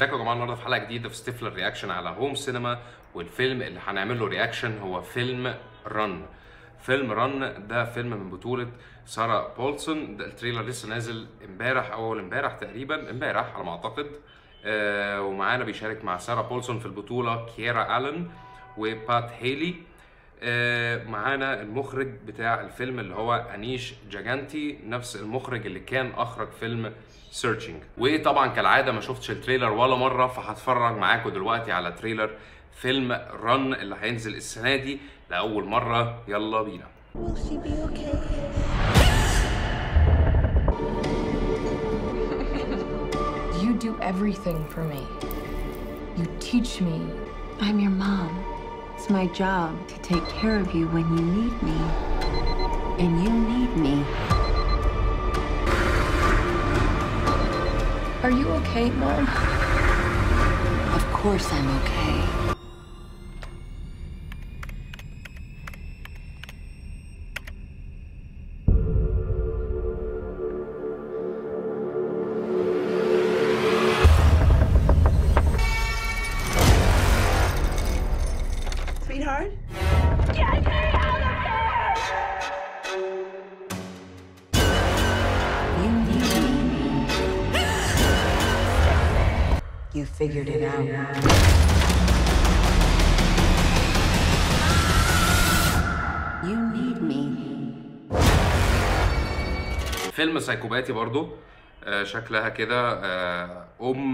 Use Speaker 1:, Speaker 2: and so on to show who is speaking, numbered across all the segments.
Speaker 1: ازيكم يا جماعه النهارده في حلقه جديده في ستيفلر رياكشن على هوم سينما والفيلم اللي هنعمل له رياكشن هو فيلم رن فيلم رن ده فيلم من بطوله ساره بولسون ده التريلر لسه نازل امبارح او اول امبارح تقريبا امبارح على ما اعتقد آه ومعانا بيشارك مع ساره بولسون في البطوله كيرا الن وبات هيلي آه، معانا المخرج بتاع الفيلم اللي هو انيش جاجانتي نفس المخرج اللي كان اخرج فيلم سيرشنج وطبعا كالعاده ما شفتش التريلر ولا مره فهتفرج معاكم دلوقتي على تريلر فيلم رن اللي هينزل السنه دي لاول مره يلا بينا
Speaker 2: Will she be okay?
Speaker 3: You do everything for me. You teach me.
Speaker 4: I'm your mom. It's my job to take care of you when you need me. And you need me.
Speaker 3: Are you okay, Mom?
Speaker 4: Of course I'm okay.
Speaker 2: Sweetheart?
Speaker 4: You need me. You figured it out. You need me.
Speaker 1: فيلم سايكوباتي برضو آه، شكلها كده آه، ام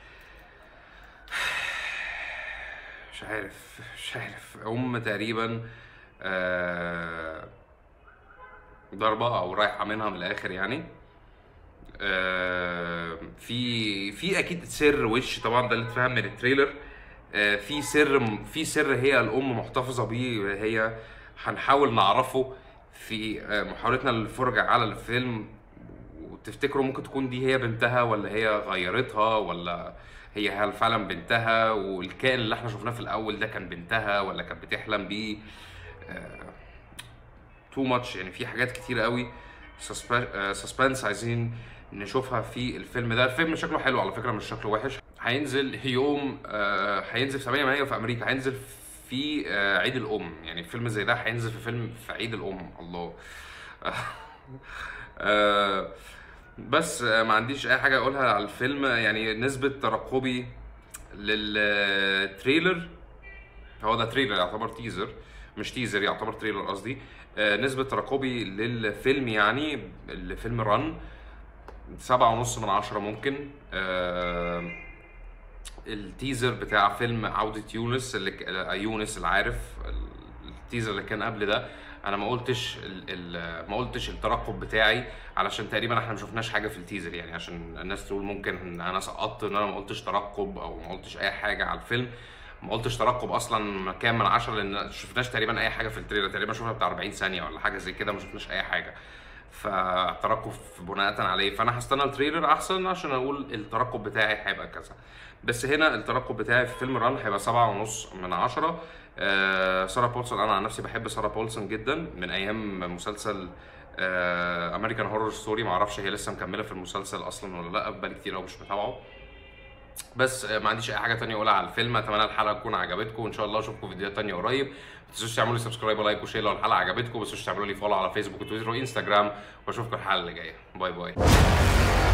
Speaker 1: مش عارف مش عارف ام تقريبا آه، ضربة او رايحة منها من الاخر يعني آه، في في اكيد سر وش طبعا ده اللي اتفهم من التريلر آه، في سر في سر هي الام محتفظه بيه هي هنحاول نعرفه في آه، محاولتنا للفرجه على الفيلم وتفتكروا ممكن تكون دي هي بنتها ولا هي غيرتها ولا هي هل فعلا بنتها والكائن اللي احنا شفناه في الاول ده كان بنتها ولا كانت بتحلم بيه تو ماتش يعني في حاجات كتير قوي سسبنس عايزين نشوفها في الفيلم ده الفيلم شكله حلو على فكره مش شكله وحش هينزل يوم آه، هينزل في 8 مايو في امريكا هينزل في آه، عيد الام يعني فيلم زي ده هينزل في فيلم في عيد الام الله آه، بس آه، ما عنديش اي حاجه اقولها على الفيلم يعني نسبه ترقبي للتريلر هو ده تريلر يعتبر تيزر مش تيزر يعتبر تريلر قصدي آه، نسبة ترقبي للفيلم يعني الفيلم رن سبعة ونص من عشرة ممكن آه، التيزر بتاع فيلم عودة يونس اللي ك- آه، يونس العارف التيزر اللي كان قبل ده انا ما قلتش ال ال ما قلتش الترقب بتاعي علشان تقريبا احنا ما شفناش حاجه في التيزر يعني عشان الناس تقول ممكن ان انا سقطت ان انا ما قلتش ترقب او ما قلتش اي حاجه على الفيلم ما قلتش ترقب اصلا كام من عشرة لان ما شفناش تقريبا اي حاجه في التريلر تقريبا شفنا بتاع 40 ثانيه ولا حاجه زي كده ما شفناش اي حاجه فالترقب بناء عليه فانا هستنى التريلر احسن عشان اقول الترقب بتاعي هيبقى كذا بس هنا الترقب بتاعي في فيلم ران هيبقى سبعة ونص من عشرة آه سارة بولسون انا عن نفسي بحب سارة بولسون جدا من ايام مسلسل امريكان هورور ستوري معرفش هي لسه مكمله في المسلسل اصلا ولا لا بقالي كتير قوي مش متابعه بس آه، ما عنديش اي حاجه تانية اقولها على الفيلم اتمنى الحلقه تكون عجبتكم وان شاء الله اشوفكم فيديوهات تانية قريب ما تنسوش تعملوا لي سبسكرايب ولايك وشير لو الحلقه عجبتكم ما تنسوش تعملوا لي فولو على فيسبوك وتويتر وانستجرام واشوفكم الحلقه اللي جايه باي باي